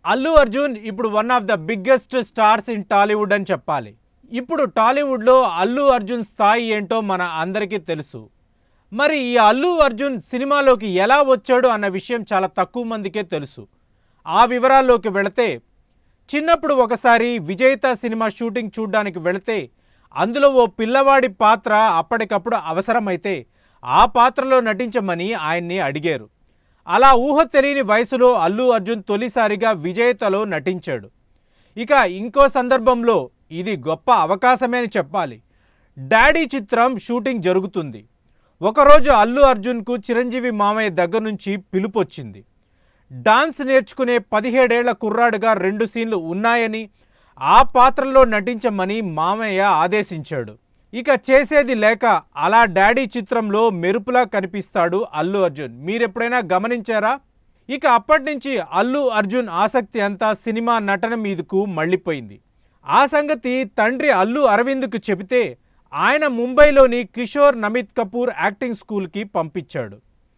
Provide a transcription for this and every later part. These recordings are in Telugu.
అల్లు అర్జున్ ఇప్పుడు one of the biggest stars in Tollywood అని చెప్పాలి ఇప్పుడు టాలీవుడ్లో అల్లు అర్జున్ స్థాయి ఏంటో మన అందరికీ తెలుసు మరి ఈ అల్లు అర్జున్ సినిమాలోకి ఎలా వచ్చాడు అన్న విషయం చాలా తక్కువ మందికే తెలుసు ఆ వివరాల్లోకి వెళితే చిన్నప్పుడు ఒకసారి విజేత సినిమా షూటింగ్ చూడ్డానికి వెళితే అందులో ఓ పిల్లవాడి పాత్ర అప్పటికప్పుడు అవసరమైతే ఆ పాత్రలో నటించమని ఆయన్ని అడిగారు అలా ఊహ తెలియని వయసులో అల్లు అర్జున్ తొలిసారిగా విజేతలో నటించాడు ఇక ఇంకో సందర్భంలో ఇది గొప్ప అవకాశమే అని చెప్పాలి డాడీ చిత్రం షూటింగ్ జరుగుతుంది ఒకరోజు అల్లు అర్జున్కు చిరంజీవి మామయ్య దగ్గర నుంచి పిలుపు వచ్చింది డాన్స్ నేర్చుకునే పదిహేడేళ్ల కుర్రాడుగా రెండు సీన్లు ఉన్నాయని ఆ పాత్రలో నటించమని మామయ్య ఆదేశించాడు ఇక చేసేది లేక అలా డాడీ చిత్రంలో మెరుపులా కనిపిస్తాడు అల్లు అర్జున్ మీరెప్పుడైనా గమనించారా ఇక అప్పటి నుంచి అల్లు అర్జున్ ఆసక్తి అంతా సినిమా నటన మీదకు మళ్ళీపోయింది ఆ సంగతి తండ్రి అల్లు అరవింద్కు చెబితే ఆయన ముంబైలోని కిషోర్ నమిత్ కపూర్ యాక్టింగ్ స్కూల్కి పంపించాడు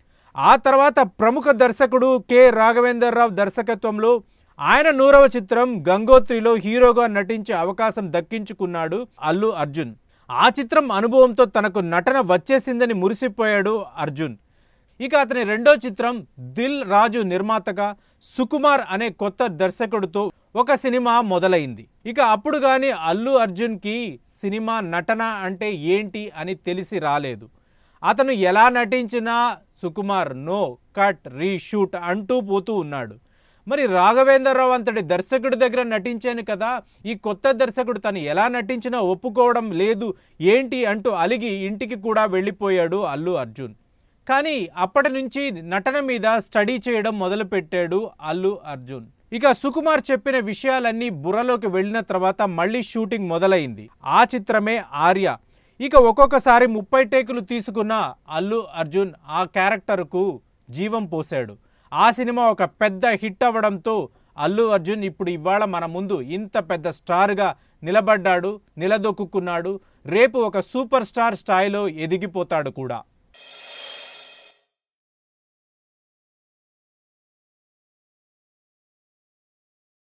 ఆ తర్వాత ప్రముఖ దర్శకుడు కె రాఘవేంద్రరావు దర్శకత్వంలో ఆయన నూరవ చిత్రం గంగోత్రిలో హీరోగా నటించే అవకాశం దక్కించుకున్నాడు అల్లు అర్జున్ ఆ చిత్రం అనుభవంతో తనకు నటన వచ్చేసిందని మురిసిపోయాడు అర్జున్ ఇక అతని రెండో చిత్రం దిల్ రాజు నిర్మాతగా సుకుమార్ అనే కొత్త దర్శకుడితో ఒక సినిమా మొదలైంది ఇక అప్పుడు కానీ అల్లు అర్జున్కి సినిమా నటన అంటే ఏంటి అని తెలిసి రాలేదు అతను ఎలా నటించినా సుకుమార్ నో కట్ రీషూట్ అంటూ పోతూ ఉన్నాడు మరి రాఘవేంద్రరావు అంతటి దర్శకుడి దగ్గర నటించాను కదా ఈ కొత్త దర్శకుడు తను ఎలా నటించినా ఒప్పుకోవడం లేదు ఏంటి అంటూ అలిగి ఇంటికి కూడా వెళ్ళిపోయాడు అల్లు అర్జున్ కానీ అప్పటి నుంచి నటన మీద స్టడీ చేయడం మొదలుపెట్టాడు అల్లు అర్జున్ ఇక సుకుమార్ చెప్పిన విషయాలన్నీ బుర్రలోకి వెళ్ళిన తర్వాత మళ్ళీ షూటింగ్ మొదలైంది ఆ చిత్రమే ఆర్య ఇక ఒక్కొక్కసారి ముప్పై టేకులు తీసుకున్న అల్లు అర్జున్ ఆ క్యారెక్టర్కు జీవం పోశాడు ఆ సినిమా ఒక పెద్ద హిట్ అవ్వడంతో అల్లు అర్జున్ ఇప్పుడు ఇవాళ మన ముందు ఇంత పెద్ద స్టార్గా నిలబడ్డాడు నిలదొక్కున్నాడు రేపు ఒక సూపర్ స్టార్ స్థాయిలో ఎదిగిపోతాడు కూడా